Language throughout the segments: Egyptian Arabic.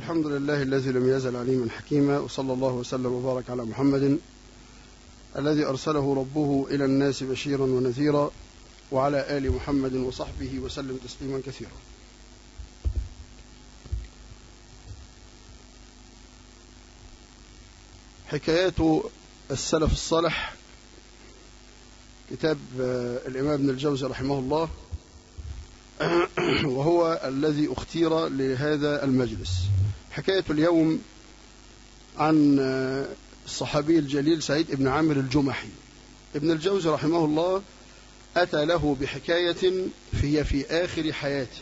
الحمد لله الذي لم يزل عليما حكيما وصلى الله وسلم وبارك على محمد الذي أرسله ربه إلى الناس بشيرا ونذيرا وعلى آل محمد وصحبه وسلم تسليما كثيرا حكايات السلف الصالح كتاب الإمام ابن الجوزي رحمه الله وهو الذي اختير لهذا المجلس حكاية اليوم عن الصحابي الجليل سعيد بن عامر الجمحي ابن الجوزي رحمه الله أتى له بحكاية هي في آخر حياته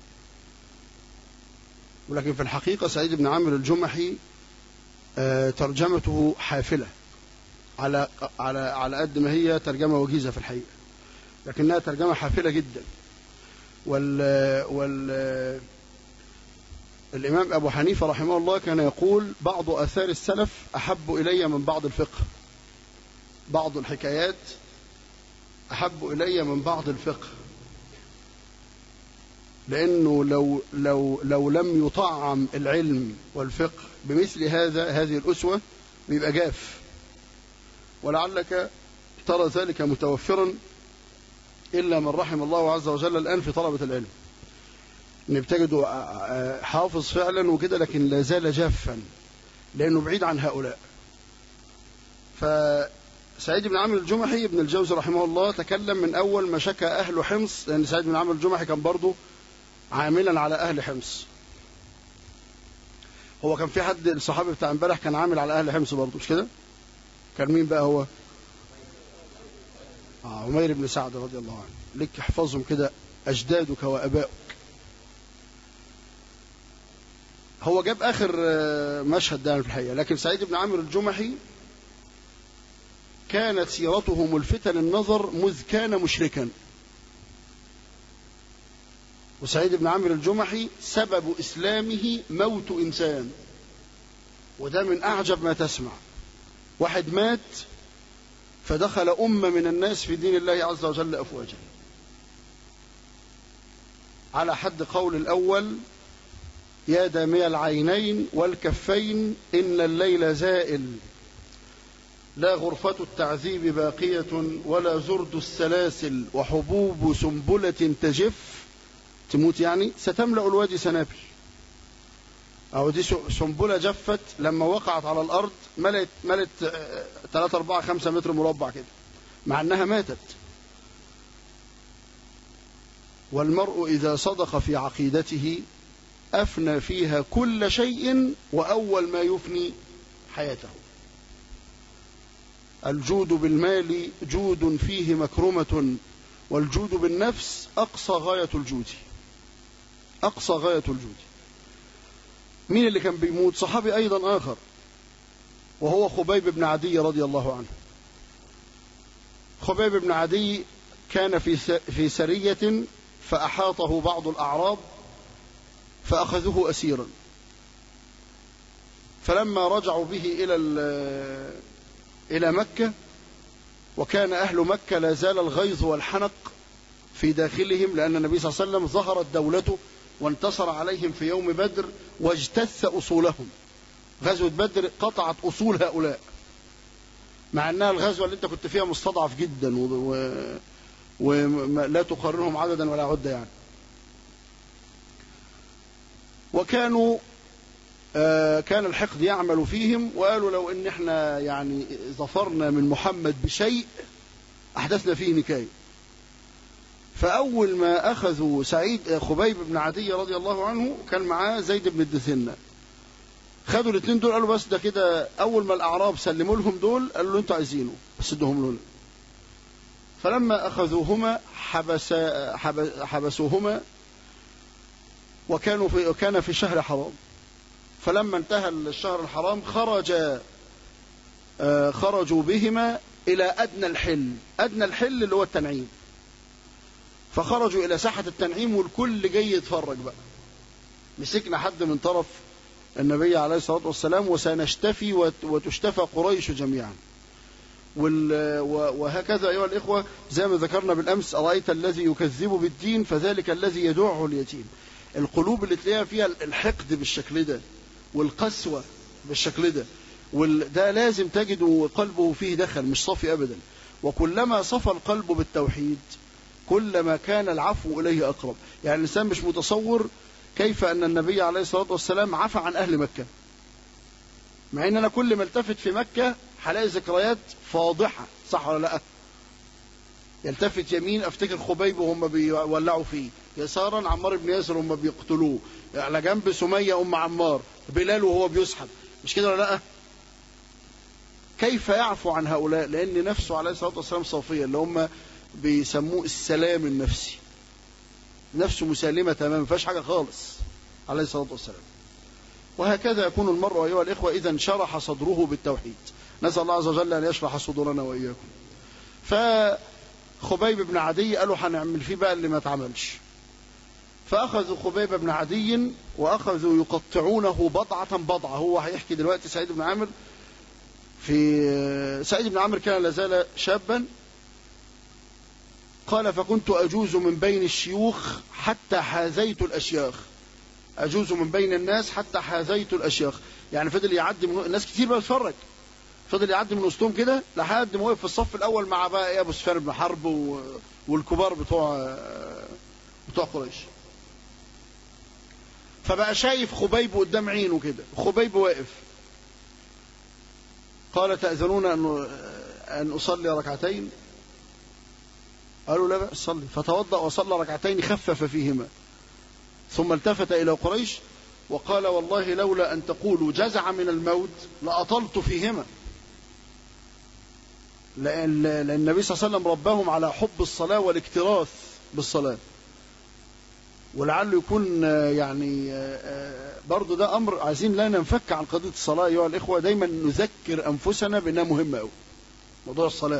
ولكن في الحقيقة سعيد بن عامر الجمحي ترجمته حافلة على على على قد ما هي ترجمة وجيزة في الحقيقة لكنها ترجمة حافلة جدا وال وال الإمام أبو حنيفة رحمه الله كان يقول بعض أثار السلف أحب إلي من بعض الفقه بعض الحكايات أحب إلي من بعض الفقه لأنه لو لو لو لم يطعم العلم والفقه بمثل هذا هذه الأسوة بيبقى جاف ولعلك ترى ذلك متوفرا إلا من رحم الله عز وجل الآن في طلبة العلم إن بتجده حافظ فعلا وكده لكن لا زال جافا لأنه بعيد عن هؤلاء فسعيد بن عامر الجمحي ابن الجوزي رحمه الله تكلم من أول ما شكى أهل حمص لأن سعيد بن عامر الجمحي كان برضه عاملا على أهل حمص هو كان في حد الصحابي بتاع امبارح كان عامل على أهل حمص برضه مش كده كان مين بقى هو آه عمير بن سعد رضي الله عنه لك احفظهم كده أجدادك وأباؤك هو جاب آخر مشهد ده في الحقيقة لكن سعيد بن عامر الجمحي كانت سيرته ملفتة للنظر مذ كان مشركا وسعيد بن عامر الجمحي سبب إسلامه موت إنسان وده من أعجب ما تسمع واحد مات فدخل أمة من الناس في دين الله عز وجل أفواجا على حد قول الأول يا دامي العينين والكفين إن الليل زائل لا غرفة التعذيب باقية ولا زرد السلاسل وحبوب سنبلة تجف تموت يعني ستملأ الوادي سنابل أو دي سنبلة جفت لما وقعت على الأرض ملت ملت 3 4 5 متر مربع كده مع أنها ماتت والمرء إذا صدق في عقيدته أفنى فيها كل شيء وأول ما يفني حياته الجود بالمال جود فيه مكرمة والجود بالنفس أقصى غاية الجود أقصى غاية الجود مين اللي كان بيموت صحابي أيضا آخر وهو خبيب بن عدي رضي الله عنه خبيب بن عدي كان في في سرية فأحاطه بعض الأعراب فأخذوه أسيرا فلما رجعوا به إلى إلى مكة وكان أهل مكة لا زال الغيظ والحنق في داخلهم لأن النبي صلى الله عليه وسلم ظهرت دولته وانتصر عليهم في يوم بدر واجتث أصولهم غزوة بدر قطعت أصول هؤلاء مع أنها الغزوة اللي أنت كنت فيها مستضعف جدا ولا و... تقارنهم عددا ولا عدة يعني وكانوا آه كان الحقد يعمل فيهم وقالوا لو ان احنا يعني ظفرنا من محمد بشيء احدثنا فيه نكايه فاول ما اخذوا سعيد خبيب بن عدي رضي الله عنه كان معاه زيد بن الدثنه خدوا الاثنين دول قالوا بس ده كده اول ما الاعراب سلموا لهم دول قالوا له انتوا عايزينه بس ادوهم لنا فلما اخذوهما حبس حبسوهما وكانوا في كان في شهر حرام فلما انتهى الشهر الحرام خرج خرجوا بهما إلى أدنى الحل أدنى الحل اللي هو التنعيم فخرجوا إلى ساحة التنعيم والكل جاي يتفرج بقى مسكنا حد من طرف النبي عليه الصلاة والسلام وسنشتفي وتشتفى قريش جميعا وهكذا أيها الإخوة زي ما ذكرنا بالأمس أرأيت الذي يكذب بالدين فذلك الذي يدعه اليتيم القلوب اللي تلاقيها فيها الحقد بالشكل ده والقسوة بالشكل ده وده لازم تجد قلبه فيه دخل مش صافي أبدا وكلما صفى القلب بالتوحيد كلما كان العفو إليه أقرب يعني الإنسان مش متصور كيف أن النبي عليه الصلاة والسلام عفى عن أهل مكة مع ان انا كل ما التفت في مكة هلاقي ذكريات فاضحة صح ولا لا يلتفت يمين افتكر خبيب وهم بيولعوا فيه يسارا عمار بن ياسر وهم بيقتلوه على جنب سمية ام عمار بلال وهو بيسحب مش كده ولا لا كيف يعفو عن هؤلاء لان نفسه عليه الصلاة والسلام صافية اللي هم بيسموه السلام النفسي نفسه مسالمة تماما ما فيهاش حاجة خالص عليه الصلاة والسلام وهكذا يكون المرء أيها الإخوة إذا انشرح صدره بالتوحيد نسأل الله عز وجل أن يشرح صدورنا وإياكم فخبيب بن عدي قالوا هنعمل فيه بقى اللي ما اتعملش فأخذوا خبيب بن عدي وأخذوا يقطعونه بضعة بضعة هو هيحكي دلوقتي سعيد بن عامر في سعيد بن عامر كان لازال شابا قال فكنت أجوز من بين الشيوخ حتى حاذيت الأشياخ أجوز من بين الناس حتى حاذيت الأشياخ يعني فضل يعدي من الناس كتير بقى بتتفرج فضل يعدي من وسطهم كده لحد ما وقف في الصف الأول مع بقى إيه أبو سفيان بن حرب و... والكبار بتوع بتوع قريش فبقى شايف خبيب قدام عينه كده خبيب واقف قال تأذنون أن أن أصلي ركعتين قالوا لا بأس صلي فتوضأ وصلى ركعتين خفف فيهما ثم التفت إلى قريش وقال والله لولا أن تقولوا جزع من الموت لأطلت فيهما لأن, لأن النبي صلى الله عليه وسلم رباهم على حب الصلاة والاكتراث بالصلاة ولعله يكون يعني برضو ده أمر عايزين لا ننفك عن قضية الصلاة أيها الإخوة دايما نذكر أنفسنا بأنها مهمة أوي موضوع الصلاة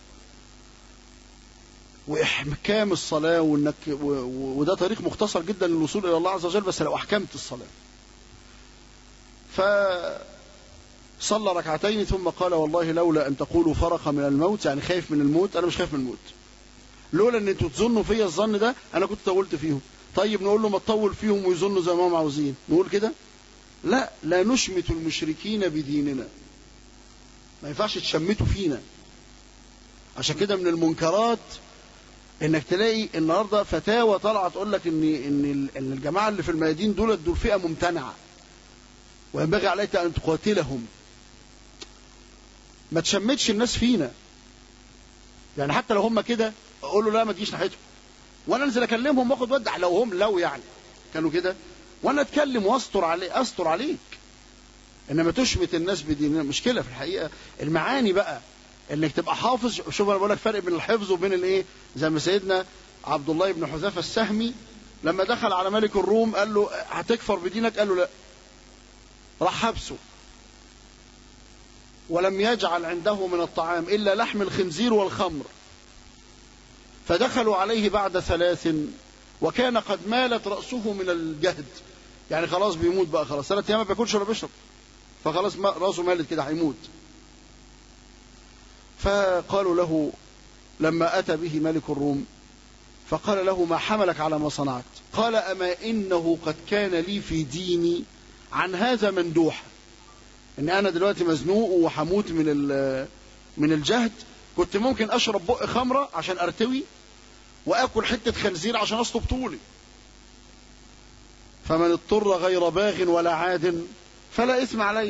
واحكام الصلاه وانك وده طريق مختصر جدا للوصول الى الله عز وجل بس لو احكمت الصلاه فصلى ركعتين ثم قال والله لولا ان تقولوا فرق من الموت يعني خايف من الموت انا مش خايف من الموت لولا ان انتوا تظنوا فيا الظن ده انا كنت طولت فيهم طيب نقول له ما تطول فيهم ويظنوا زي ما هم عاوزين نقول كده لا لا نشمت المشركين بديننا ما ينفعش تشمتوا فينا عشان كده من المنكرات انك تلاقي النهارده فتاوى طالعه تقول لك ان ان ان الجماعه اللي في الميادين دول دول فئه ممتنعه وينبغي عليك ان تقاتلهم ما تشمتش الناس فينا يعني حتى لو هم كده اقول له لا ما تجيش ناحيتهم وانا انزل اكلمهم واخد ودع لو هم لو يعني كانوا كده وانا اتكلم واستر عليه استر عليك انما تشمت الناس بديننا مشكله في الحقيقه المعاني بقى انك تبقى حافظ شوف انا بقول لك فرق بين الحفظ وبين الايه زي ما سيدنا عبد الله بن حذافه السهمي لما دخل على ملك الروم قال له هتكفر بدينك قال له لا راح حبسه ولم يجعل عنده من الطعام الا لحم الخنزير والخمر فدخلوا عليه بعد ثلاث وكان قد مالت راسه من الجهد يعني خلاص بيموت بقى خلاص ثلاث ايام ما بياكلش ولا بيشرب فخلاص راسه مالت كده هيموت فقالوا له لما أتى به ملك الروم فقال له ما حملك على ما صنعت قال أما إنه قد كان لي في ديني عن هذا مندوح إن أنا دلوقتي مزنوق وحموت من من الجهد كنت ممكن أشرب بق خمرة عشان أرتوي وآكل حتة خنزير عشان أصلب طولي فمن اضطر غير باغ ولا عاد فلا إثم عليه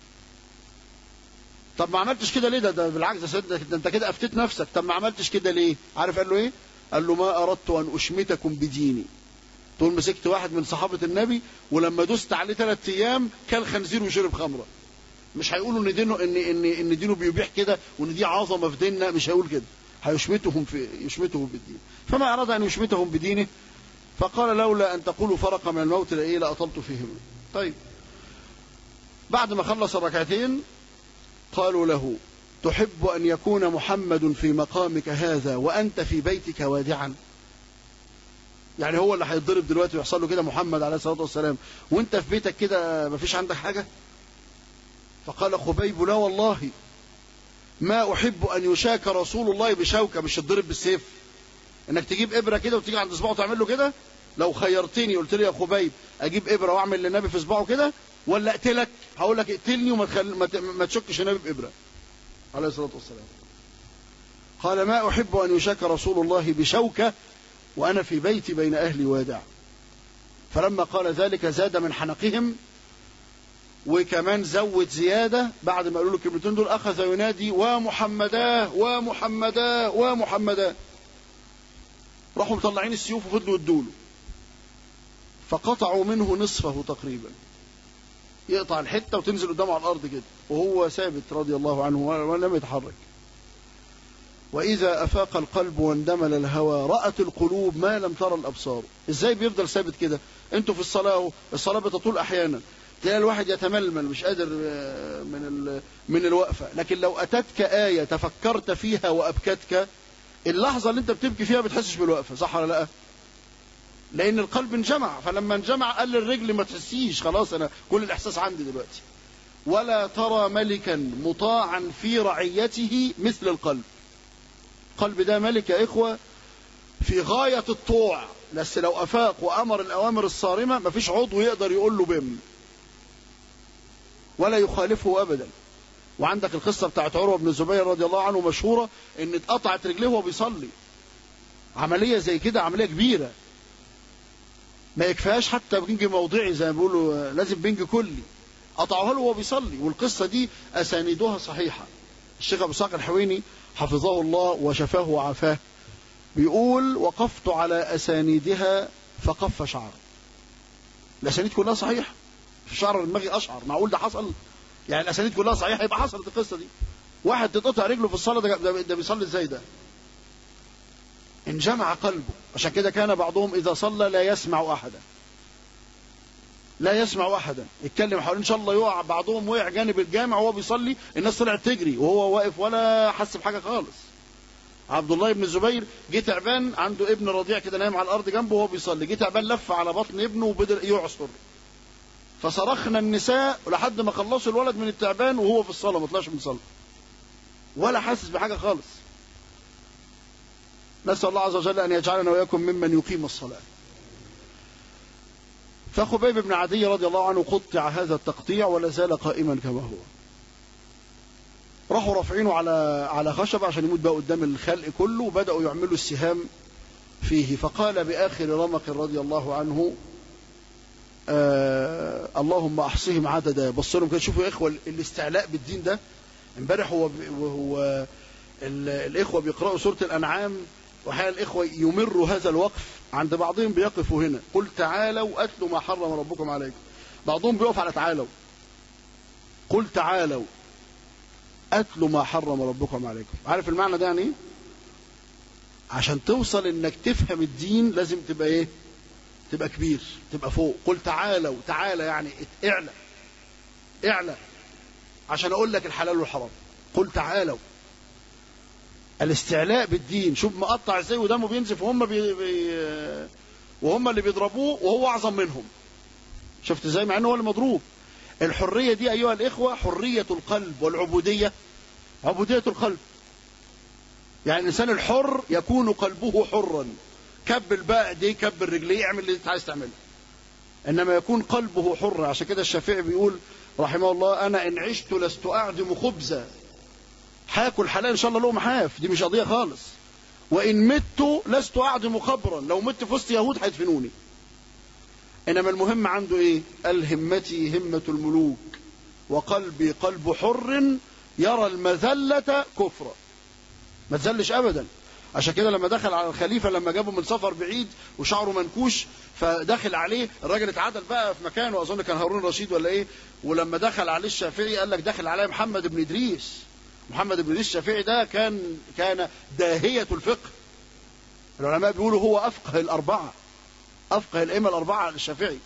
طب ما عملتش كده ليه ده, ده بالعكس ده, ده انت كده افتيت نفسك طب ما عملتش كده ليه عارف قال له ايه قال له ما اردت ان اشمتكم بديني تقول مسكت واحد من صحابه النبي ولما دوست عليه ثلاث ايام كل خنزير وشرب خمره مش هيقولوا ان دينه ان ان ان دينه بيبيح كده وان دي عظمه في ديننا مش هيقول كده هيشمتهم في يشمتهم بالدين فما اراد ان يشمتهم بدينه فقال لولا ان تقولوا فرق من الموت لايه لاطلت فيهم طيب بعد ما خلص الركعتين قالوا له تحب أن يكون محمد في مقامك هذا وأنت في بيتك وادعا يعني هو اللي هيتضرب دلوقتي ويحصل له كده محمد عليه الصلاة والسلام وانت في بيتك كده مفيش عندك حاجة فقال خبيب لا والله ما أحب أن يشاك رسول الله بشوكة مش تضرب بالسيف انك تجيب إبرة كده وتيجي عند صباعه وتعمل له كده لو خيرتني قلت لي يا خبيب أجيب إبرة وأعمل للنبي في صباعه كده ولا اقتلك هقول لك اقتلني وما تخل... ما, ت... ما تشكش النبي بإبرة عليه الصلاة والسلام قال ما أحب أن يشك رسول الله بشوكة وأنا في بيتي بين أهلي وادع فلما قال ذلك زاد من حنقهم وكمان زود زيادة بعد ما قالوا له الكلمتين دول أخذ ينادي ومحمداه ومحمداه ومحمداه راحوا مطلعين السيوف وفضلوا يدوله فقطعوا منه نصفه تقريبا يقطع الحتة وتنزل قدامه على الأرض كده وهو ثابت رضي الله عنه ولم يتحرك وإذا أفاق القلب واندمل الهوى رأت القلوب ما لم ترى الأبصار إزاي بيفضل ثابت كده أنتوا في الصلاة الصلاة بتطول أحيانا تلاقي الواحد يتململ مش قادر من من الوقفة لكن لو أتتك آية تفكرت فيها وأبكتك اللحظة اللي أنت بتبكي فيها بتحسش بالوقفة صح ولا لا لأن القلب انجمع فلما انجمع قال الرجل ما تحسيش خلاص أنا كل الإحساس عندي دلوقتي ولا ترى ملكا مطاعا في رعيته مثل القلب القلب ده ملك يا إخوة في غاية الطوع بس لو أفاق وأمر الأوامر الصارمة مفيش عضو يقدر يقول له بم ولا يخالفه أبدا وعندك القصة بتاعت عروة بن الزبير رضي الله عنه مشهورة ان اتقطعت رجليه وهو بيصلي عملية زي كده عملية كبيرة ما يكفيهاش حتى بنج موضعي زي ما بيقولوا لازم بنج كلي قطعوها له وهو بيصلي والقصة دي أسانيدها صحيحة الشيخ أبو ساق الحويني حفظه الله وشفاه وعافاه بيقول وقفت على أسانيدها فقف شعر الأسانيد كلها صحيحة في شعر دماغي أشعر معقول ده حصل يعني الأسانيد كلها صحيحة يبقى حصلت القصة دي واحد تتقطع رجله في الصلاة ده, ده, ده بيصلي ازاي ده انجمع قلبه عشان كده كان بعضهم إذا صلى لا يسمع أحدا لا يسمع أحدا يتكلم حوالين إن شاء الله يقع بعضهم وقع جانب الجامع وهو بيصلي الناس طلعت تجري وهو واقف ولا حس بحاجة خالص عبد الله بن الزبير جه تعبان عنده ابن رضيع كده نايم على الارض جنبه وهو بيصلي جه تعبان لف على بطن ابنه وبدا يعصر فصرخنا النساء لحد ما خلصوا الولد من التعبان وهو في الصلاه ما طلعش من الصلاه ولا حاسس بحاجه خالص نسال الله عز وجل ان يجعلنا واياكم ممن يقيم الصلاه فخبيب بن عدي رضي الله عنه قطع هذا التقطيع ولا زال قائما كما هو راحوا رافعينه على على خشب عشان يموت بقى قدام الخلق كله وبداوا يعملوا السهام فيه فقال باخر رمق رضي الله عنه آه اللهم احصهم عددا بص لهم كده شوفوا يا اخوه الاستعلاء بالدين ده امبارح هو وهو الاخوه بيقراوا سوره الانعام وحال الاخوه يمروا هذا الوقف عند بعضهم بيقفوا هنا قل تعالوا اتلوا ما حرم ربكم عليكم بعضهم بيقف على تعالوا قل تعالوا اتلوا ما حرم ربكم عليكم عارف المعنى ده يعني ايه عشان توصل انك تفهم الدين لازم تبقى ايه تبقى كبير تبقى فوق قل تعالوا تعالى يعني اعلى اعلى عشان اقول لك الحلال والحرام قل تعالوا الاستعلاء بالدين شوف مقطع ازاي ودمه بينزف وهم بي بي وهم اللي بيضربوه وهو اعظم منهم شفت ازاي مع انه هو اللي مضروب الحريه دي ايها الاخوه حريه القلب والعبوديه عبوديه القلب يعني الانسان الحر يكون قلبه حرا كبل بقى ايديه كبل رجليه اعمل اللي انت عايز تعمله انما يكون قلبه حر عشان كده الشافعي بيقول رحمه الله انا ان عشت لست اعدم خبزا هاكل حلال ان شاء الله لقمه حاف دي مش قضيه خالص وان مت لست اعدم قبرا لو مت في وسط يهود هيدفنوني انما المهم عنده ايه قال همتي همه الملوك وقلبي قلب حر يرى المذله كفرا ما تزلش ابدا عشان كده لما دخل على الخليفه لما جابه من سفر بعيد وشعره منكوش فدخل عليه الراجل اتعدل بقى في مكانه اظن كان هارون رشيد ولا ايه ولما دخل عليه الشافعي قال لك دخل عليه محمد بن ادريس محمد بن ادريس الشافعي ده كان كان داهيه الفقه العلماء بيقولوا هو افقه الاربعه افقه الائمه الاربعه الشافعي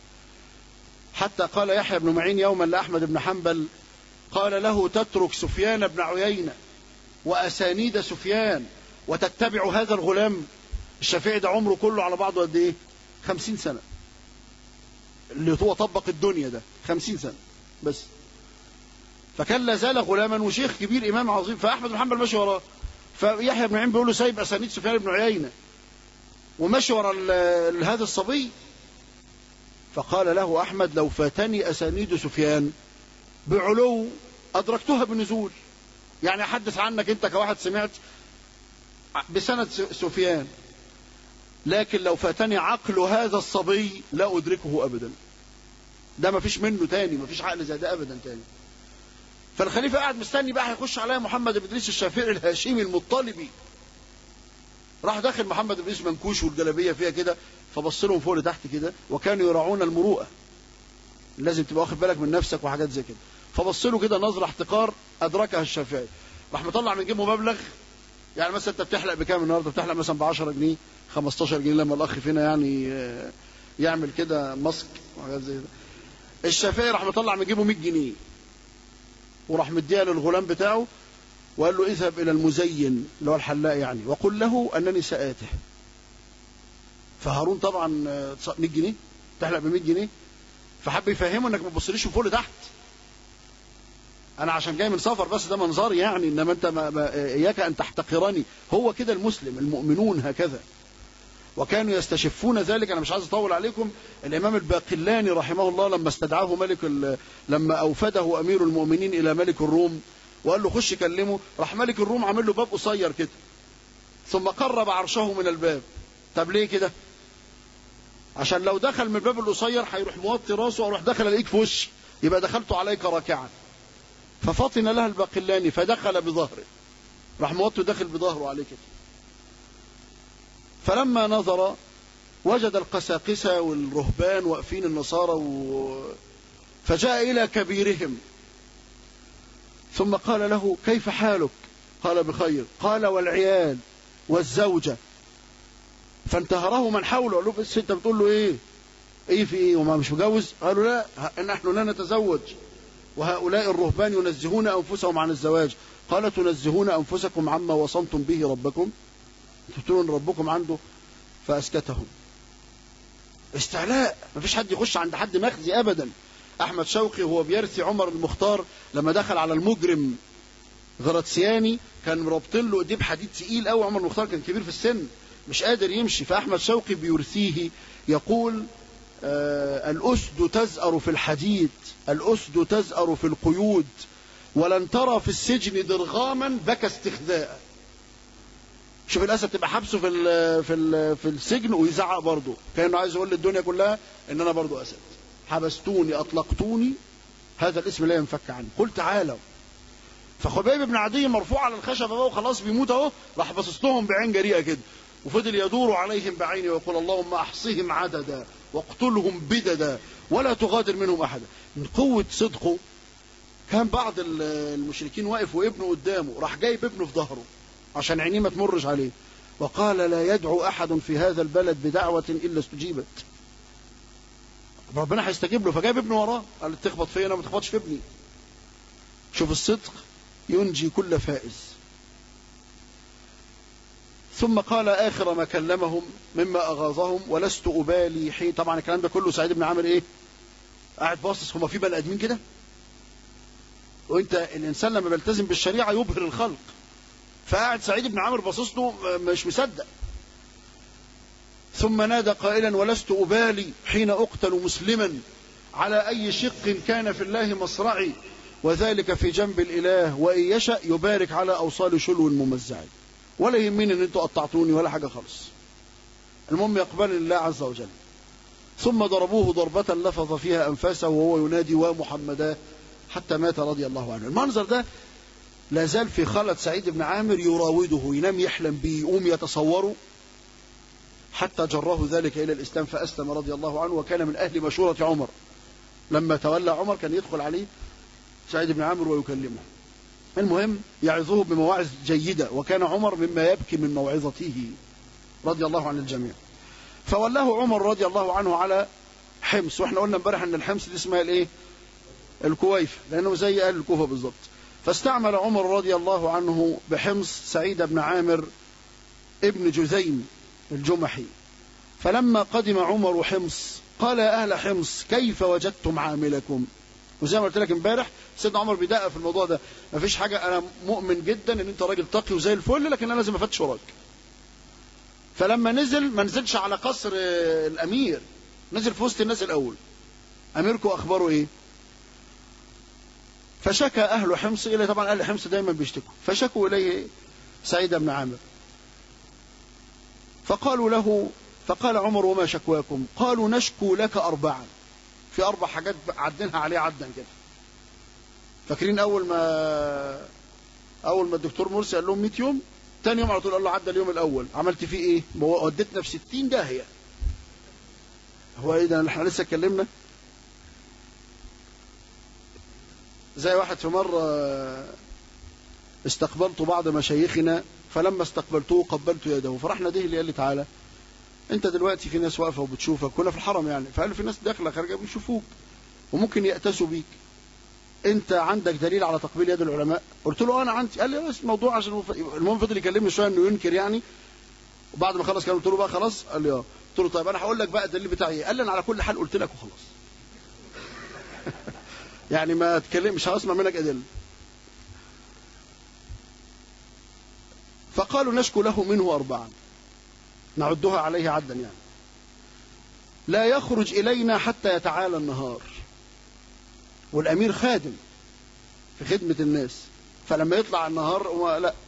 حتى قال يحيى بن معين يوما لاحمد بن حنبل قال له تترك سفيان بن عيينه واسانيد سفيان وتتبع هذا الغلام الشافعي ده عمره كله على بعضه قد ايه خمسين سنة اللي هو طبق الدنيا ده خمسين سنة بس فكان لا زال غلاما وشيخ كبير امام عظيم فاحمد بن حنبل ماشي وراه فيحيى بن عين بيقول له سايب اسانيد سفيان بن عيينه وماشي ورا هذا الصبي فقال له أحمد لو فاتني أسانيد سفيان بعلو أدركتها بنزول يعني أحدث عنك أنت كواحد سمعت بسند سفيان لكن لو فاتني عقل هذا الصبي لا أدركه أبدا ده ما فيش منه تاني ما فيش عقل زي ده أبدا تاني فالخليفة قاعد مستني بقى هيخش عليا محمد بن إدريس الشافعي الهاشمي المطلبي راح داخل محمد بن إدريس منكوش والجلابية فيها كده فبص لهم فوق لتحت كده وكانوا يراعون المروءة لازم تبقى واخد بالك من نفسك وحاجات زي كده فبص له كده نظرة احتقار أدركها الشافعي راح مطلع من جيبه مبلغ يعني مثلا انت بتحلق بكام النهارده بتحلق مثلا ب 10 جنيه 15 جنيه لما الاخ فينا يعني يعمل كده ماسك وحاجات زي كده الشافعي راح مطلع من جيبه 100 جنيه وراح مديها للغلام بتاعه وقال له اذهب الى المزين اللي هو الحلاق يعني وقل له انني سآته فهارون طبعا 100 جنيه تحلق ب 100 جنيه فحب يفهمه انك ما تبصليش من فوق لتحت انا عشان جاي من سفر بس ده منظري يعني انما انت ما ما اياك ان تحتقرني هو كده المسلم المؤمنون هكذا وكانوا يستشفون ذلك انا مش عايز اطول عليكم الامام الباقلاني رحمه الله لما استدعاه ملك لما اوفده امير المؤمنين الى ملك الروم وقال له خش كلمه راح ملك الروم عامل له باب قصير كده ثم قرب عرشه من الباب طب ليه كده عشان لو دخل من الباب القصير هيروح موطي راسه واروح دخل الاقيك في وشي يبقى دخلت عليك راكعا ففطن لها الباقلاني فدخل بظهره راح موطي داخل بظهره عليه كده فلما نظر وجد القساقسة والرهبان واقفين النصارى و... فجاء إلى كبيرهم ثم قال له كيف حالك قال بخير قال والعيال والزوجة فانتهره من حوله قال له بس انت بتقول له ايه ايه في ايه وما مش مجوز قالوا لا نحن لا نتزوج وهؤلاء الرهبان ينزهون انفسهم عن الزواج قال تنزهون انفسكم عما وصمتم به ربكم تقولون ربكم عنده فاسكتهم استعلاء ما فيش حد يخش عند حد مخزي ابدا احمد شوقي وهو بيرثي عمر المختار لما دخل على المجرم غراتسياني كان رابطين له ايديه بحديد تقيل قوي عمر المختار كان كبير في السن مش قادر يمشي فاحمد شوقي بيرثيه يقول آه الاسد تزأر في الحديد الاسد تزأر في القيود ولن ترى في السجن درغاما بكى استخذاء شوف الاسد تبقى حبسه في ال في ال في السجن ويزعق برضه كانه عايز يقول للدنيا كلها ان انا برضه اسد حبستوني اطلقتوني هذا الاسم لا ينفك عني قل تعالوا فخبيب بن عدي مرفوع على الخشبه بقى وخلاص بيموت اهو راح باصص لهم بعين جريئه كده وفضل يدور عليهم بعينه ويقول اللهم احصهم عددا واقتلهم بددا ولا تغادر منهم احدا من قوه صدقه كان بعض المشركين واقف وابنه قدامه راح جايب ابنه في ظهره عشان عينيه ما تمرش عليه وقال لا يدعو احد في هذا البلد بدعوه الا استجيبت ربنا هيستجيب له فجاب ابنه وراه قال تخبط فيا انا ما تخبطش في ابني شوف الصدق ينجي كل فائز ثم قال آخر ما كلمهم مما أغاظهم ولست أبالي حين طبعا الكلام ده كله سعيد بن عامر إيه قاعد باصص هما في بني آدمين كده وانت الانسان لما بيلتزم بالشريعه يبهر الخلق فقاعد سعيد بن عامر باصص له مش مصدق ثم نادى قائلا ولست ابالي حين اقتل مسلما على اي شق كان في الله مصرعي وذلك في جنب الاله وان يشا يبارك على اوصال شلو ممزع ولا يهمني ان انتوا قطعتوني ولا حاجه خالص المهم يقبلني الله عز وجل ثم ضربوه ضربة لفظ فيها أنفاسه وهو ينادي ومحمدا حتى مات رضي الله عنه المنظر ده لا زال في خالد سعيد بن عامر يراوده ينام يحلم به يقوم يتصوره حتى جره ذلك إلى الإسلام فأسلم رضي الله عنه وكان من أهل مشورة عمر لما تولى عمر كان يدخل عليه سعيد بن عامر ويكلمه المهم يعظه بمواعظ جيدة وكان عمر مما يبكي من موعظته رضي الله عن الجميع فولاه عمر رضي الله عنه على حمص واحنا قلنا امبارح ان الحمص دي اسمها الايه الكويف لانه زي اهل الكوفه بالظبط فاستعمل عمر رضي الله عنه بحمص سعيد بن عامر ابن جذيم الجمحي فلما قدم عمر حمص قال يا اهل حمص كيف وجدتم عاملكم وزي ما قلت لك امبارح سيدنا عمر بيدقق في الموضوع ده مفيش حاجه انا مؤمن جدا ان انت راجل تقي وزي الفل لكن انا لازم افتش وراك فلما نزل ما نزلش على قصر الامير نزل في وسط الناس الأول أميركم أخباره إيه فشكى أهل حمص إلى طبعا أهل حمص دايما بيشتكوا فشكوا إليه سعيد بن عامر فقالوا له فقال عمر وما شكواكم قالوا نشكو لك أربعا في أربع حاجات عدنها عليه عدا كده فاكرين أول ما أول ما الدكتور مرسي قال لهم 100 يوم تاني يوم على طول قال له عدى اليوم الأول عملت فيه إيه؟ وديتنا في 60 داهية هو إيه ده احنا لسه اتكلمنا زي واحد في مرة استقبلت بعض مشايخنا فلما استقبلته قبلت يده فرحنا ده اللي قال لي تعالى انت دلوقتي في ناس واقفه وبتشوفك كنا في الحرم يعني فقال في ناس داخله خارجه بيشوفوك وممكن يأتسوا بيك انت عندك دليل على تقبيل يد العلماء قلت له انا عندي قال لي بس الموضوع عشان المهم فضل يكلمني شويه انه ينكر يعني وبعد ما خلص كلام قلت له بقى خلاص قال لي اه قلت له طيب انا هقول لك بقى الدليل بتاعي ايه قال لي انا على كل حال قلت لك وخلاص يعني ما تكلم مش هسمع منك ادله فقالوا نشكو له منه أربعا نعدها عليه عدا يعني لا يخرج إلينا حتى يتعالى النهار والأمير خادم في خدمة الناس فلما يطلع النهار لا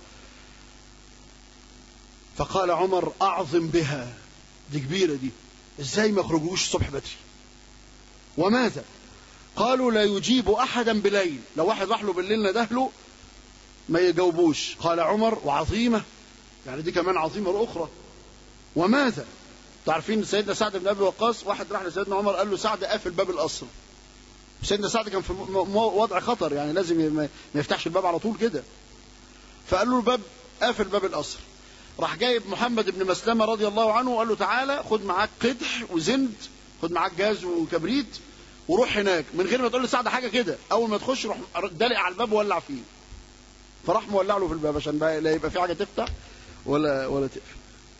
فقال عمر أعظم بها دي كبيرة دي ازاي ما يخرجوش الصبح بدري وماذا قالوا لا يجيب أحدا بليل لو واحد راح له بالليل ندهله ما يجاوبوش قال عمر وعظيمة يعني دي كمان عظيمة أخرى وماذا تعرفين سيدنا سعد بن أبي وقاص واحد راح لسيدنا عمر قال له سعد قافل باب القصر سيدنا سعد كان في وضع خطر يعني لازم ما يفتحش الباب على طول كده فقال له الباب قافل باب القصر راح جايب محمد بن مسلمة رضي الله عنه وقال له تعالى خد معاك قدح وزند خد معاك جاز وكبريت وروح هناك من غير ما تقول لسعد حاجه كده اول ما تخش روح دلق على الباب وولع فيه فراح مولع له في الباب عشان بقى لا يبقى في حاجه تفتح ولا ولا تقفل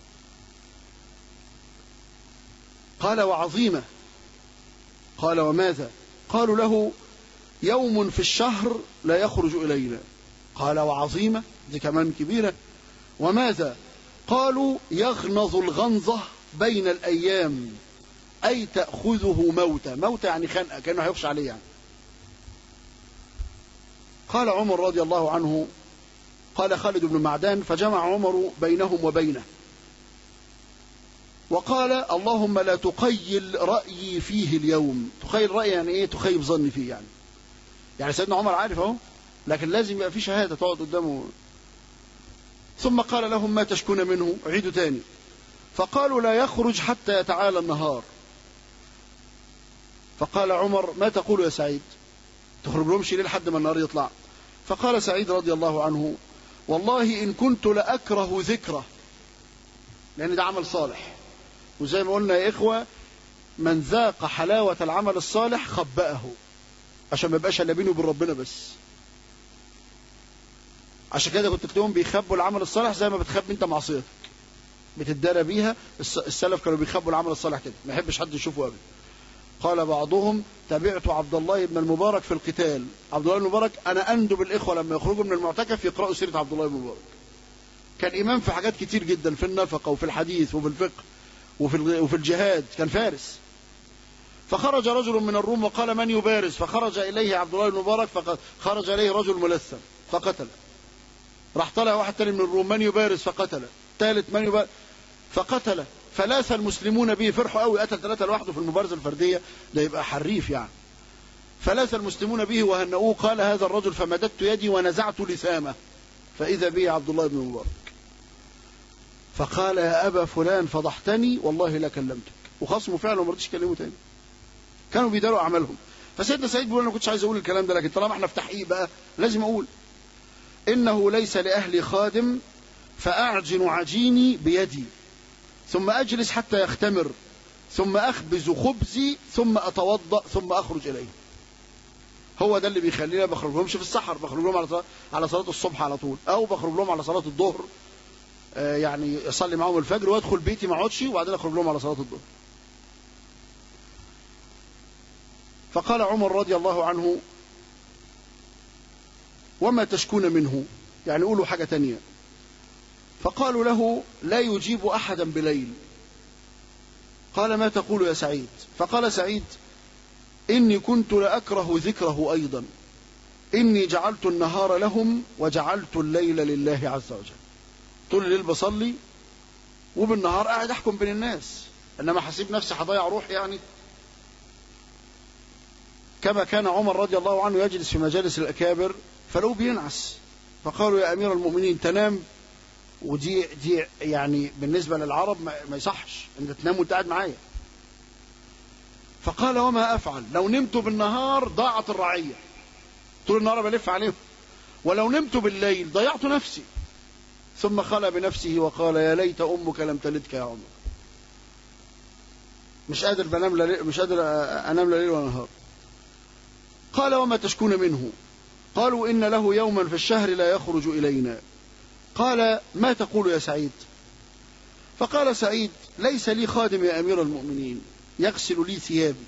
قال وعظيمه قال وماذا قالوا له يوم في الشهر لا يخرج الينا قال وعظيمه دي كمان كبيره وماذا قالوا يغنظ الغنظه بين الايام أي تأخذه موتة موتة يعني خنقة كأنه هيخشى عليه يعني قال عمر رضي الله عنه قال خالد بن معدان فجمع عمر بينهم وبينه وقال اللهم لا تقيل رأيي فيه اليوم تخيل رأيي يعني ايه تخيب ظني فيه يعني يعني سيدنا عمر عارف اهو لكن لازم يبقى في شهادة تقعد قدامه ثم قال لهم ما تشكون منه عيدوا تاني فقالوا لا يخرج حتى يتعالى النهار فقال عمر ما تقول يا سعيد تخرج لهمش ليه لحد ما النهار يطلع فقال سعيد رضي الله عنه والله إن كنت لأكره ذكره لأن ده عمل صالح وزي ما قلنا يا إخوة من ذاق حلاوة العمل الصالح خبأه عشان ما يبقاش الا بينه وبين ربنا بس عشان كده كنت تلاقيهم بيخبوا العمل الصالح زي ما بتخبي انت معصيتك بتدارى بيها السلف كانوا بيخبوا العمل الصالح كده ما يحبش حد يشوفه ابدا قال بعضهم تبعت عبد الله بن المبارك في القتال عبد الله بن المبارك انا اندب الاخوه لما يخرجوا من المعتكف يقراوا سيره عبد الله بن المبارك كان امام في حاجات كتير جدا في النفقه وفي الحديث وفي الفقه وفي وفي الجهاد كان فارس فخرج رجل من الروم وقال من يبارز فخرج اليه عبد الله بن المبارك فخرج اليه رجل ملثم فقتل راح طلع واحد تاني من الروم من يبارز فقتل ثالث من يبارز فقتل فلاث المسلمون به فرحوا قوي قتل ثلاثة لوحده في المبارزة الفردية ده يبقى حريف يعني فلاث المسلمون به وهنؤوه قال هذا الرجل فمددت يدي ونزعت لثامه فإذا به عبد الله بن مبارك فقال يا أبا فلان فضحتني والله لا كلمتك وخصمه فعلا وما رضيش يكلمه تاني كانوا بيداروا أعمالهم فسيدنا سعيد بيقول أنا ما كنتش عايز أقول الكلام ده لكن طالما احنا في تحقيق بقى لازم أقول إنه ليس لأهلي خادم فأعجن عجيني بيدي ثم أجلس حتى يختمر ثم أخبز خبزي ثم أتوضأ ثم أخرج إليه هو ده اللي بيخلينا بخرج لهمش في السحر بخرج لهم على على صلاة الصبح على طول أو بخرج لهم على صلاة الظهر آه يعني أصلي معاهم الفجر وأدخل بيتي ما أقعدش وبعدين أخرج لهم على صلاة الظهر فقال عمر رضي الله عنه وما تشكون منه يعني قولوا حاجة تانية فقالوا له لا يجيب أحدا بليل قال ما تقول يا سعيد فقال سعيد إني كنت لأكره ذكره أيضا إني جعلت النهار لهم وجعلت الليل لله عز وجل طول الليل بصلي وبالنهار قاعد أحكم بين الناس إنما حسيب نفسي هضيع روح يعني كما كان عمر رضي الله عنه يجلس في مجالس الأكابر فلو بينعس فقالوا يا أمير المؤمنين تنام ودي دي يعني بالنسبة للعرب ما يصحش أنت تنام وأنت قاعد معايا فقال وما أفعل لو نمت بالنهار ضاعت الرعية طول النهار بلف عليهم ولو نمت بالليل ضيعت نفسي ثم خلى بنفسه وقال يا ليت أمك لم تلدك يا عمر مش قادر بنام لليل مش قادر أنام ليل ولا نهار قال وما تشكون منه قالوا إن له يوما في الشهر لا يخرج إلينا قال ما تقول يا سعيد فقال سعيد ليس لي خادم يا أمير المؤمنين يغسل لي ثيابي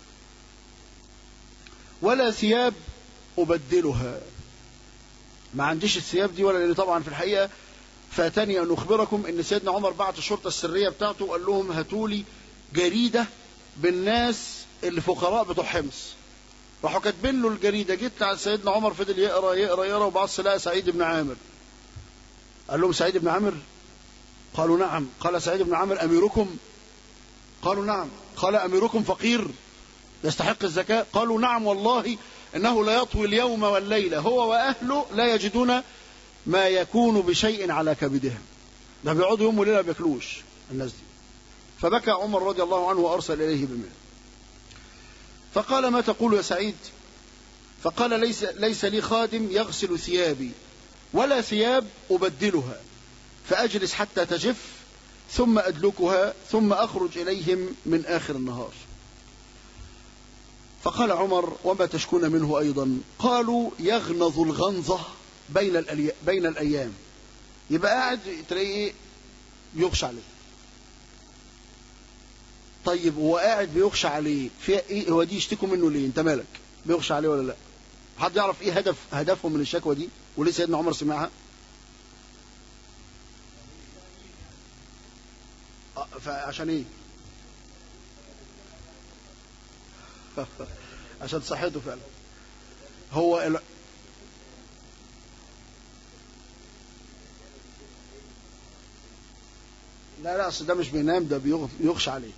ولا ثياب أبدلها ما عنديش الثياب دي ولا لأن طبعا في الحقيقة فاتني أن أخبركم أن سيدنا عمر بعت الشرطة السرية بتاعته وقال لهم هاتوا لي جريدة بالناس اللي فقراء بتوع حمص راحوا كاتبين له الجريدة جيت على سيدنا عمر فضل يقرا يقرا يقرا وبعص لقى سعيد بن عامر قال لهم سعيد بن عامر قالوا نعم قال سعيد بن عامر أميركم قالوا نعم قال أميركم فقير يستحق الزكاة قالوا نعم والله إنه لا يطوي اليوم والليلة هو وأهله لا يجدون ما يكون بشيء على كبدهم ده بيقعدوا يوم وليلة بياكلوش الناس دي فبكى عمر رضي الله عنه وأرسل إليه بمال فقال ما تقول يا سعيد فقال ليس, ليس لي خادم يغسل ثيابي ولا ثياب أبدلها فأجلس حتى تجف ثم أدلكها ثم أخرج إليهم من آخر النهار فقال عمر وما تشكون منه أيضا قالوا يغنظ الغنظة بين, بين الأيام يبقى قاعد تلاقيه يغشى عليه طيب هو قاعد بيغشى عليه في ايه هو دي يشتكوا منه ليه انت مالك بيغشى عليه ولا لا حد يعرف ايه هدف هدفهم من الشكوى دي وليه سيدنا عمر سمعها فعشان ايه عشان صحته فعلا هو ال... لا لا اصل ده مش بينام ده بيغشى عليه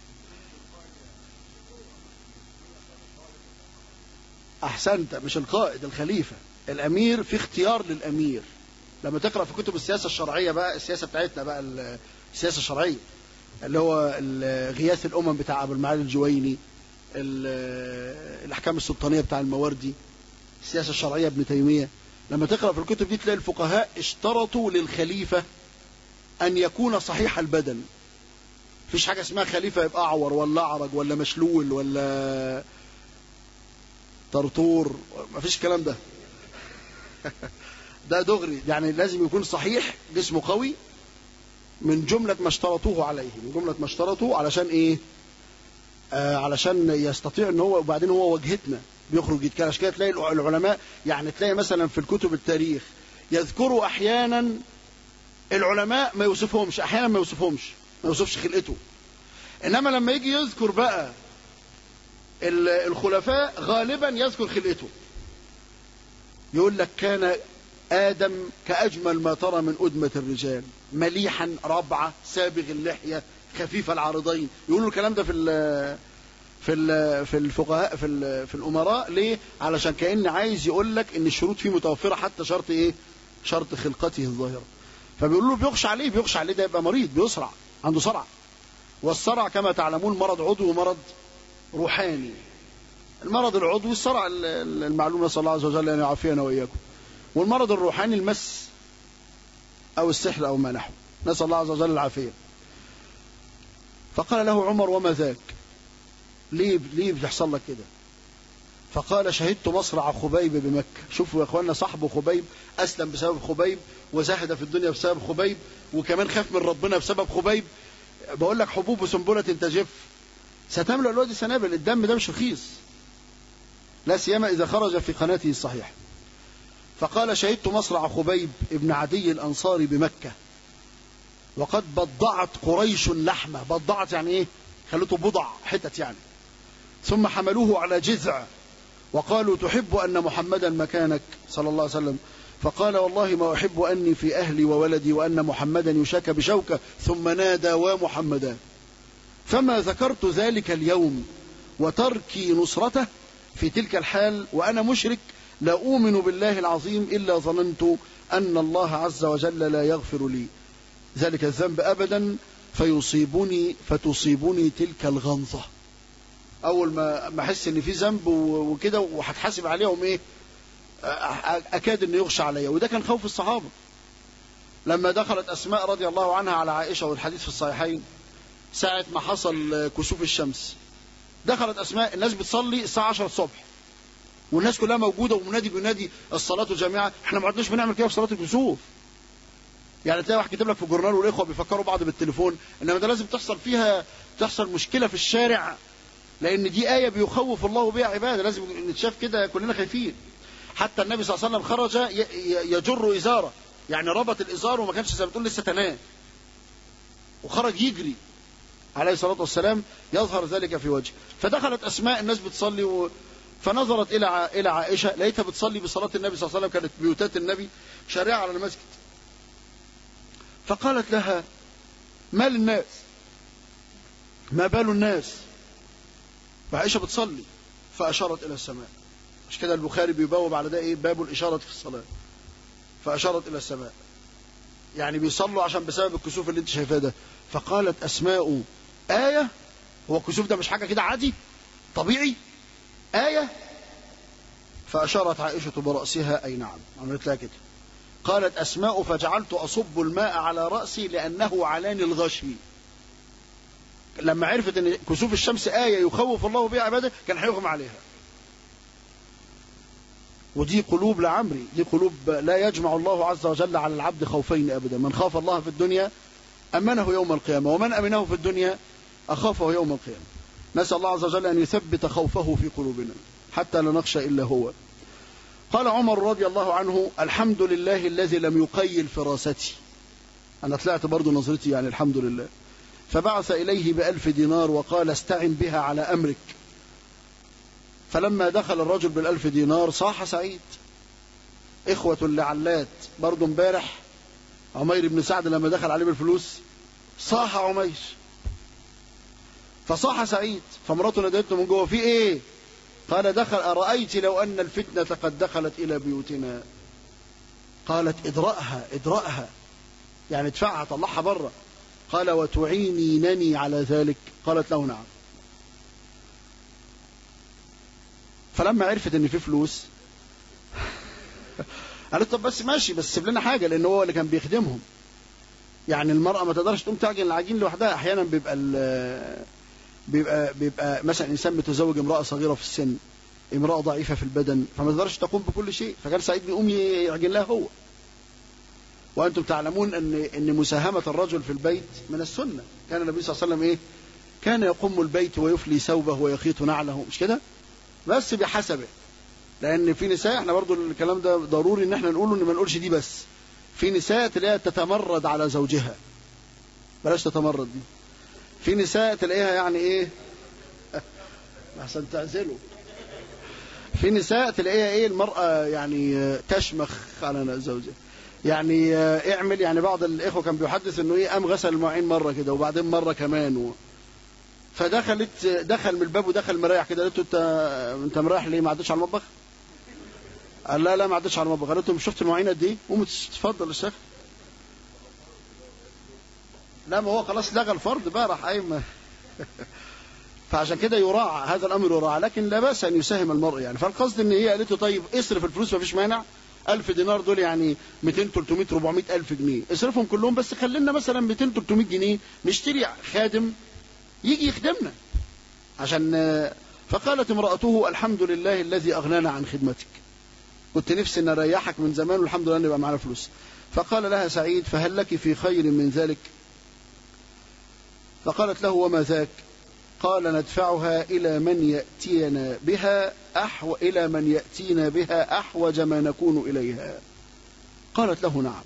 احسنت مش القائد الخليفه الامير في اختيار للامير لما تقرا في كتب السياسه الشرعيه بقى السياسه بتاعتنا بقى السياسه الشرعيه اللي هو غياث الامم بتاع ابو المعالي الجويني الاحكام السلطانيه بتاع المواردي السياسه الشرعيه ابن تيميه لما تقرا في الكتب دي تلاقي الفقهاء اشترطوا للخليفه ان يكون صحيح البدن مفيش حاجه اسمها خليفه يبقى اعور ولا اعرج ولا مشلول ولا طرطور مفيش الكلام ده ده دغري يعني لازم يكون صحيح جسمه قوي من جملة ما اشترطوه عليه من جملة ما اشترطوه علشان ايه آه علشان يستطيع ان هو وبعدين هو وجهتنا بيخرج يتكلم عشان كده تلاقي العلماء يعني تلاقي مثلا في الكتب التاريخ يذكروا احيانا العلماء ما يوصفهمش احيانا ما يوصفهمش ما يوصفش خلقته انما لما يجي يذكر بقى الخلفاء غالبا يذكر خلقته يقول لك كان آدم كأجمل ما ترى من أدمة الرجال مليحا ربعة سابغ اللحية خفيف العارضين يقولوا الكلام ده في ال في ال في الفقهاء في ال في الأمراء ليه؟ علشان كأن عايز يقول لك إن الشروط فيه متوفرة حتى شرط إيه؟ شرط خلقته الظاهرة فبيقولوا له بيخشى عليه بيخشى عليه ده يبقى مريض بيصرع عنده صرع والصرع كما تعلمون مرض عضوي ومرض روحاني المرض العضوي الصرع المعلوم نسأل الله عز وجل أن يعافينا وإياكم والمرض الروحاني المس أو السحر أو ما نحو نسأل الله عز وجل العافية فقال له عمر وما ذاك ليه ليه بتحصل لك كده فقال شهدت مصرع خبيب بمكة شوفوا يا اخوانا صاحبه خبيب أسلم بسبب خبيب وزهد في الدنيا بسبب خبيب وكمان خاف من ربنا بسبب خبيب بقول لك حبوب سنبلة تجف ستملأ الوادي سنابل الدم ده مش رخيص لا سيما إذا خرج في قناته الصحيحة فقال شهدت مصرع خبيب ابن عدي الأنصاري بمكة وقد بضعت قريش لحمه بضعت يعني ايه خلته بضع حتت يعني ثم حملوه على جذع وقالوا تحب أن محمدا مكانك صلى الله عليه وسلم فقال والله ما أحب أني في أهلي وولدي وأن محمدا يشاك بشوكة ثم نادى ومحمدا فما ذكرت ذلك اليوم وتركي نصرته في تلك الحال وأنا مشرك لا أؤمن بالله العظيم إلا ظننت أن الله عز وجل لا يغفر لي ذلك الذنب أبدا فيصيبني فتصيبني تلك الغمضة أول ما ما أحس إن في ذنب وكده وهتحاسب عليهم إيه أكاد إنه يغشى عليا وده كان خوف الصحابة لما دخلت أسماء رضي الله عنها على عائشة والحديث في الصحيحين ساعة ما حصل كسوف الشمس دخلت أسماء الناس بتصلي الساعة 10 الصبح والناس كلها موجودة ومنادي بينادي الصلاة جميعا احنا ما عدناش بنعمل كده في صلاة الكسوف يعني تلاقي واحد كاتب لك في الجورنال والاخوه بيفكروا بعض بالتليفون انما ده لازم تحصل فيها تحصل مشكله في الشارع لان دي ايه بيخوف الله بها عباده لازم نتشاف كده كلنا خايفين حتى النبي صلى الله عليه وسلم خرج يجر ازاره يعني ربط الازار وما كانش زي ما بتقول لسه تنام وخرج يجري عليه الصلاه والسلام يظهر ذلك في وجهه فدخلت اسماء الناس بتصلي و... فنظرت الى الى عائشه لقيتها بتصلي بصلاه النبي صلى الله عليه وسلم كانت بيوتات النبي شارعه على المسجد فقالت لها ما للناس ما بال الناس فعائشة بتصلي فأشارت إلى السماء مش كده البخاري بيبوب على ده إيه باب الإشارة في الصلاة فأشارت إلى السماء يعني بيصلوا عشان بسبب الكسوف اللي انت شايفاه ده فقالت أسماء آية هو الكسوف ده مش حاجة كده عادي طبيعي آية فأشارت عائشة برأسها أي نعم عملت لها كده قالت أسماء فجعلت أصب الماء على رأسي لأنه علاني الغشي لما عرفت أن كسوف الشمس آية يخوف الله بها عباده كان هيغمى عليها ودي قلوب لعمري دي قلوب لا يجمع الله عز وجل على العبد خوفين أبدا من خاف الله في الدنيا أمنه يوم القيامة ومن أمنه في الدنيا أخافه يوم القيامة نسأل الله عز وجل أن يثبت خوفه في قلوبنا حتى لا نخشى إلا هو قال عمر رضي الله عنه الحمد لله الذي لم يقيل فراستي أنا طلعت برضو نظرتي يعني الحمد لله فبعث إليه بألف دينار وقال استعن بها على أمرك فلما دخل الرجل بالألف دينار صاح سعيد إخوة لعلات برضو امبارح عمير بن سعد لما دخل عليه بالفلوس صاح عمير فصاح سعيد فمراته نادته من جوه في ايه قال دخل أرأيت لو أن الفتنة قد دخلت إلى بيوتنا قالت ادرأها ادرأها يعني ادفعها طلعها بره قال وتعينينني على ذلك قالت له نعم فلما عرفت ان في فلوس قالت طب بس ماشي بس سيب لنا حاجه لان هو اللي كان بيخدمهم يعني المراه ما تقدرش تقوم تعجن العجين لوحدها احيانا بيبقى بيبقى بيبقى مثلا انسان متزوج امراه صغيره في السن امراه ضعيفه في البدن فما تقدرش تقوم بكل شيء فكان سعيد بيقوم يعجن لها هو وانتم تعلمون ان ان مساهمه الرجل في البيت من السنه كان النبي صلى الله عليه وسلم ايه كان يقوم البيت ويفلي ثوبه ويخيط نعله مش كده بس بحسبه لان في نساء احنا برضو الكلام ده ضروري ان احنا نقوله ان ما نقولش دي بس في نساء تلاقيها تتمرد على زوجها بلاش تتمرد دي في نساء تلاقيها يعني ايه احسن تعزله في نساء تلاقيها ايه المرأة يعني تشمخ على زوجها يعني اعمل يعني بعض الاخوه كان بيحدث انه ايه قام غسل المواعين مره كده وبعدين مره كمان و... فدخلت دخل من الباب ودخل مريح كده قالت له انت انت مريح ليه ما عدتش على المطبخ؟ قال لا لا ما عدتش على المطبخ قالت له مش شفت المواعين قد ايه؟ قوم اتفضل يا شيخ لا ما هو خلاص لغى الفرض بقى راح قايم فعشان كده يراعى هذا الامر يراعى لكن لا باس ان يساهم المرء يعني فالقصد ان هي قالت له طيب اصرف الفلوس ما فيش مانع 1000 دينار دول يعني 200 300 400 الف جنيه اصرفهم كلهم بس خلينا مثلا 200 300 جنيه نشتري خادم يجي يخدمنا عشان فقالت امرأته الحمد لله الذي أغنانا عن خدمتك كنت نفسي ان اريحك من زمان والحمد لله ان يبقى معانا فلوس فقال لها سعيد فهل لك في خير من ذلك فقالت له وما ذاك قال ندفعها إلى من يأتينا بها أحو إلى من يأتينا بها أحوج ما نكون إليها قالت له نعم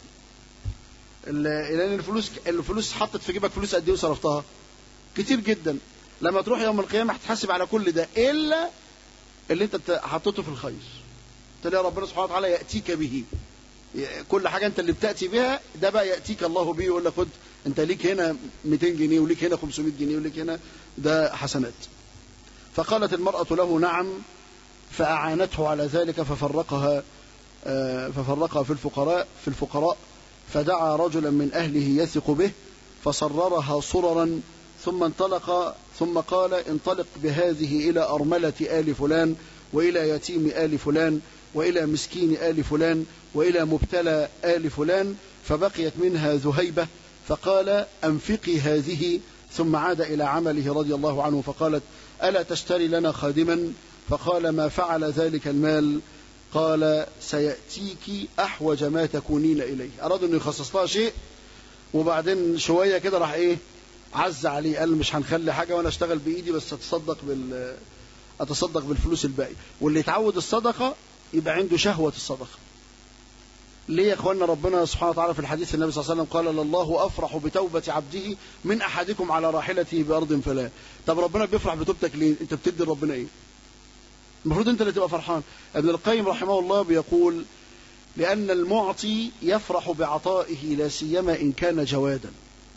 لأن الفلوس الفلوس حطت في جيبك فلوس قد إيه وصرفتها كتير جدا لما تروح يوم القيامة هتحاسب على كل ده إلا اللي أنت حطيته في الخير تلاقي ربنا سبحانه وتعالى يأتيك به كل حاجة أنت اللي بتأتي بها ده بقى يأتيك الله به يقول لك خد أنت ليك هنا 200 جنيه وليك هنا 500 جنيه وليك هنا ده حسنات فقالت المرأة له نعم فأعانته على ذلك ففرقها ففرقها في الفقراء في الفقراء فدعا رجلا من أهله يثق به فصررها صررا ثم انطلق ثم قال انطلق بهذه إلى أرملة آل فلان وإلى يتيم آل فلان وإلى مسكين آل فلان وإلى مبتلى آل فلان فبقيت منها ذهيبة فقال أنفقي هذه ثم عاد إلى عمله رضي الله عنه فقالت ألا تشتري لنا خادما فقال ما فعل ذلك المال قال سيأتيك أحوج ما تكونين إليه أراد أن يخصص لها شيء وبعدين شوية كده راح إيه عز عليه قال مش هنخلي حاجة وأنا أشتغل بإيدي بس أتصدق بال أتصدق بالفلوس الباقي واللي يتعود الصدقة يبقى عنده شهوة الصدقة ليه يا اخوانا ربنا سبحانه وتعالى في الحديث النبي صلى الله عليه وسلم قال لله افرح بتوبه عبده من احدكم على راحلته بارض فلا طب ربنا بيفرح بتوبتك ليه انت بتدي ربنا ايه المفروض انت اللي تبقى فرحان ابن القيم رحمه الله بيقول لان المعطي يفرح بعطائه لا سيما ان كان جوادا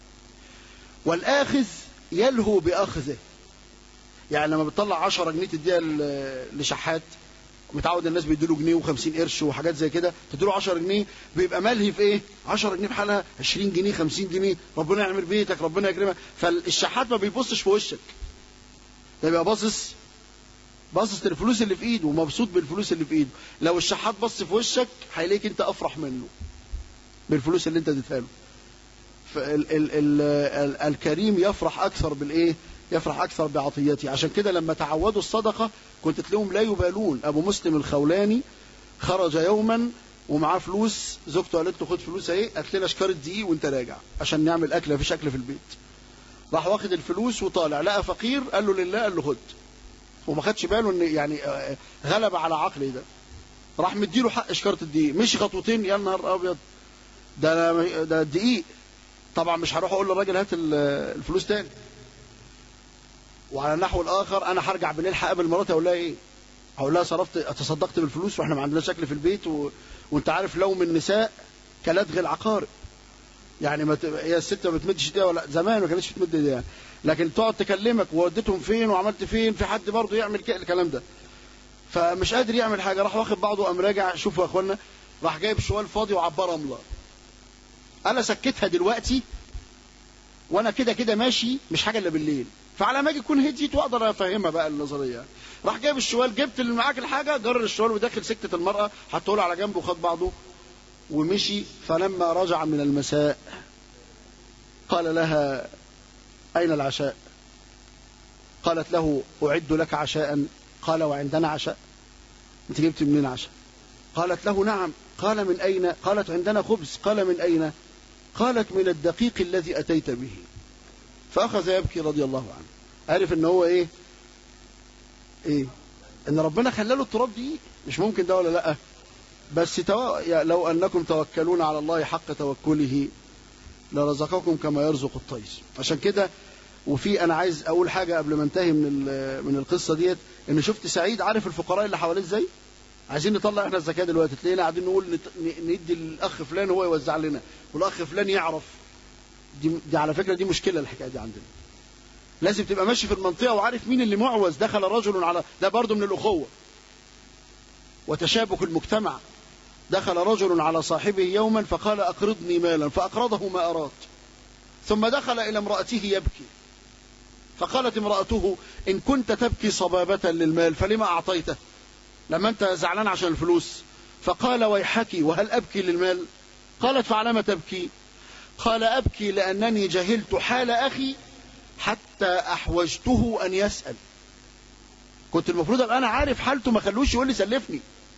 والاخذ يلهو باخذه يعني لما بتطلع 10 جنيه تديها لشحات متعود الناس بيديله جنيه و50 قرش وحاجات زي كده تديله 10 جنيه بيبقى ملهي في ايه 10 جنيه بحالها 20 جنيه 50 جنيه ربنا يعمل بيتك ربنا يكرمك فالشحات ما بيبصش في وشك ده بيبقى باصص باصص للفلوس اللي في ايده ومبسوط بالفلوس اللي في ايده لو الشحات بص في وشك هيلاقيك انت افرح منه بالفلوس اللي انت اديتها له فال ال ال ال الكريم يفرح اكثر بالايه يفرح أكثر بعطيته عشان كده لما تعودوا الصدقة كنت تلاقيهم لا يبالون أبو مسلم الخولاني خرج يوما ومعاه فلوس زوجته قالت له خد فلوس اهي هات لنا شكارة دقيق وانت راجع عشان نعمل أكل مفيش أكل في البيت راح واخد الفلوس وطالع لقى فقير قال له لله قال له خد وما خدش باله ان يعني غلب على عقله ده راح مديله حق شكارة الدقيق مشي خطوتين يا نهار ابيض ده ده دقيق طبعا مش هروح اقول للراجل هات الفلوس تاني وعلى النحو الاخر انا هرجع بالليل هقابل مراتي اقول لها ايه؟ هقول لها صرفت تصدقت بالفلوس واحنا ما عندناش اكل في البيت و... وانت عارف لوم النساء كلدغ العقارب. يعني ما ت... هي الست ما بتمدش ايديها ولا زمان ما كانتش بتمد ايديها لكن تقعد تكلمك ووديتهم فين وعملت فين في حد برضه يعمل كده الكلام ده. فمش قادر يعمل حاجه راح واخد بعضه وقام راجع شوفوا يا اخوانا راح جايب شوال فاضي وعباه رمله. انا سكتها دلوقتي وانا كده كده ماشي مش حاجه الا بالليل فعلى ما اجي اكون هديت واقدر افهمها بقى النظريه راح جايب الشوال جبت اللي معاك الحاجه جر الشوال وداخل سكه المراه حطه له على جنبه وخد بعضه ومشي فلما رجع من المساء قال لها اين العشاء قالت له اعد لك عشاء قال وعندنا عشاء انت جبت منين عشاء قالت له نعم قال من اين قالت عندنا خبز قال من اين قالت من الدقيق الذي اتيت به فأخذ يبكي رضي الله عنه عارف ان هو ايه ايه ان ربنا خلاله التراب دي مش ممكن ده ولا لا بس تو... لو انكم توكلون على الله حق توكله لرزقكم كما يرزق الطير عشان كده وفي انا عايز اقول حاجه قبل ما انتهي من من القصه ديت ان شفت سعيد عارف الفقراء اللي حواليه ازاي عايزين نطلع احنا الزكاه دلوقتي تلاقينا قاعدين نقول ندي الاخ فلان هو يوزع لنا والاخ فلان يعرف دي, دي على فكرة دي مشكلة الحكاية دي عندنا لازم تبقى ماشي في المنطقة وعارف مين اللي معوز دخل رجل على ده برضه من الأخوة وتشابك المجتمع دخل رجل على صاحبه يوما فقال أقرضني مالا فأقرضه ما أراد ثم دخل إلى امرأته يبكي فقالت امرأته إن كنت تبكي صبابة للمال فلما أعطيته لما أنت زعلان عشان الفلوس فقال ويحك وهل أبكي للمال قالت فعلما تبكي قال أبكي لأنني جهلت حال أخي حتى أحوجته أن يسأل كنت المفروض أبقى أنا عارف حالته ما خلوش يقول لي سلفني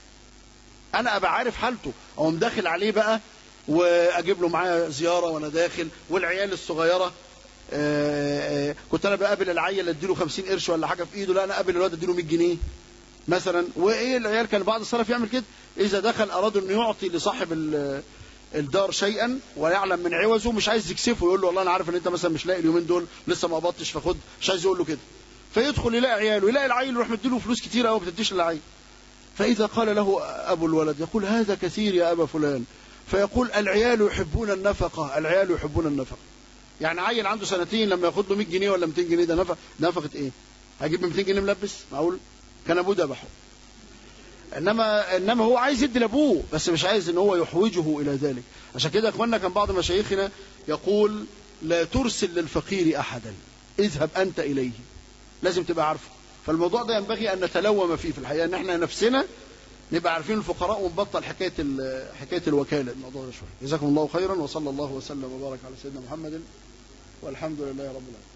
أنا أبقى عارف حالته أقوم داخل عليه بقى وأجيب له معايا زيارة وأنا داخل والعيال الصغيرة آآ آآ كنت أنا بقابل العيل أديله 50 قرش ولا حاجة في إيده لا أنا أقابل الواد أديله 100 جنيه مثلا وإيه العيال كان بعض السلف يعمل كده إذا دخل أراد أنه يعطي لصاحب الدار شيئا ويعلم من عوزه مش عايز يكسفه يقول له والله انا عارف ان انت مثلا مش لاقي اليومين دول لسه ما قبضتش فخد مش عايز يقول له كده فيدخل يلاقي عياله يلاقي العيل يروح مديله فلوس كتير قوي ما بتديش للعيل فإذا قال له أبو الولد يقول هذا كثير يا أبا فلان فيقول العيال يحبون النفقة العيال يحبون النفقة يعني عيل عنده سنتين لما ياخد له 100 جنيه ولا 200 جنيه ده نفقة نفقة ايه هجيب 200 جنيه ملبس معقول كان ابوه ذبحه انما انما هو عايز يدي لابوه بس مش عايز ان هو يحوجه الى ذلك عشان كده يا اخوانا كان بعض مشايخنا يقول لا ترسل للفقير احدا اذهب انت اليه لازم تبقى عارفه فالموضوع ده ينبغي ان نتلوم فيه في الحقيقه ان احنا نفسنا نبقى عارفين الفقراء ونبطل حكايه حكايه الوكاله الموضوع ده شويه جزاكم الله خيرا وصلى الله وسلم وبارك على سيدنا محمد والحمد لله رب العالمين